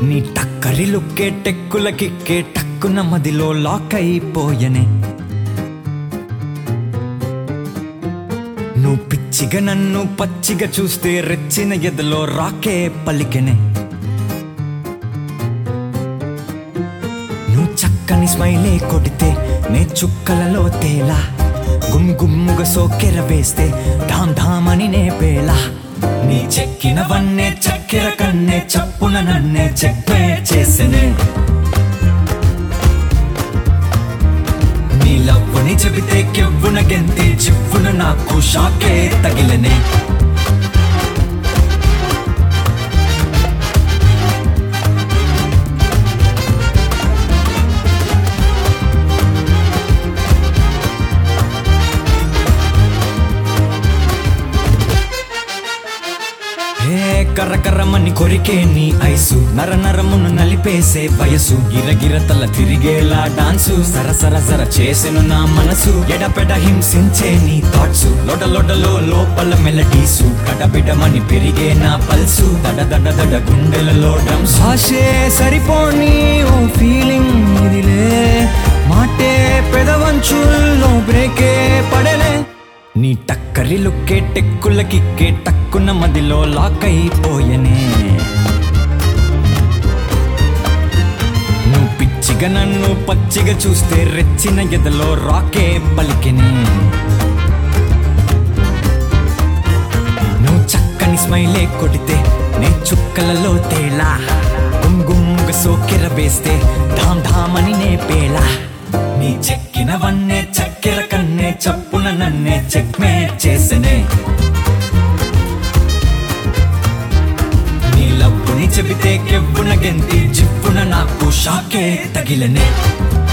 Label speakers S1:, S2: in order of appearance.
S1: నీ టక్కరి లుక్కే టెక్కుల కిక్కే టక్కున మదిలో లాక్ అయిపోయనే నువ్వు పిచ్చిగా నన్ను పచ్చిగా చూస్తే రెచ్చిన ఎదలో రాకే పలికెనే నువ్వు చక్కని స్మైలే కొడితే నే చుక్కలలో తేలా గుమ్గుమ్ముగా సోకెర వేస్తే ధామ్ ధామ్ అని నే పేలా నీ చెక్కిన వన్నే చక్కెర కన్నే చప్పున నన్నే చెక్కే చేసనే నీ లవ్వుని చెబితే కెవ్వున గెంతి చివ్వున నాకు షాకే తగిలనే హే కర్ర కర్రమని కొరికే నీ ఐసు నర నరమును నలిపేసే వయసు గిరగిర తల తిరిగేలా డాన్సు సర సర సర చేసెను నా మనసు ఎడపెడ హింసించే నీ థాట్స్ లొడ లొడలో లోపల మెలడీసు కడబిడమని పెరిగే నా పల్సు దడ దడ దడ గుండెలలో డ్రమ్స్ భాషే సరిపోని ఓ ఫీలింగ్ ఇదిలే మాటే పెదవంచుల్లో బ్రేకే పడలే నీ టక్కరి లుక్కే టెక్కుల కిక్కే టక్కున మదిలో లాక్ అయిపోయనే నువ్వు పిచ్చిగా నన్ను పచ్చిగా చూస్తే రెచ్చిన ఎదలో రాకే పలికెనే నువ్వు చక్కని స్మైలే కొడితే నే చుక్కలలో తేలా గుంగుమ్ముగ సోకెర వేస్తే ధామ్ ధామ్ అని నే పేలా నీ చెక్కిన వన్నే చక్కెర కన్నే చప్పున నన్నే చెక్మే చేసనే నీ లవ్వుని చెబితే కెవ్వున గెంతి జివ్వున నాకు షాకే తగిలనే